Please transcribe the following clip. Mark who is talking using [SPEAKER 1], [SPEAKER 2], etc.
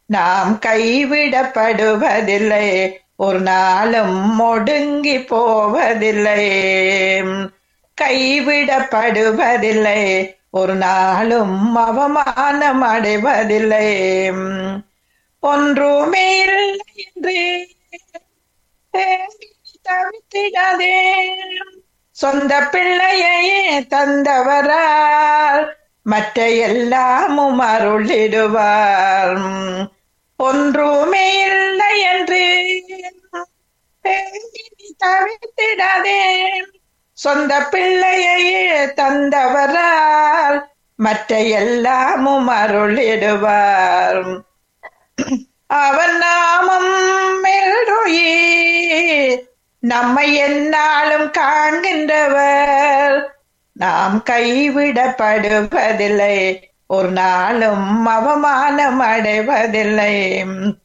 [SPEAKER 1] நாம் கைவிடப்படுவதில்லை ஒரு நாளும் ஒடுங்கி போவதில்லை கைவிடப்படுவதில்லை ஒரு நாளும் அவமானம் அடைவதில்லை ஒன்றுமே இல்லை என்று ஏங்கி தவித்திடாதே சொந்த பிள்ளையையே தந்தவரால் மற்ற எல்லாமும் அருளிடுவார் ஒன்றுமே இல்லை என்று ஏங்கி தவித்திடாதே சொந்த பிள்ளையையே தந்தவரால் மற்ற எல்லாமும் அருளிடுவார் அவன் நாமம் மெல்ருயி நம்மை எந்நாளும் காண்கின்றவர் நாம் கைவிடப்படுவதில்லை ஒரு நாளும் அவமானம் அடைவதில்லை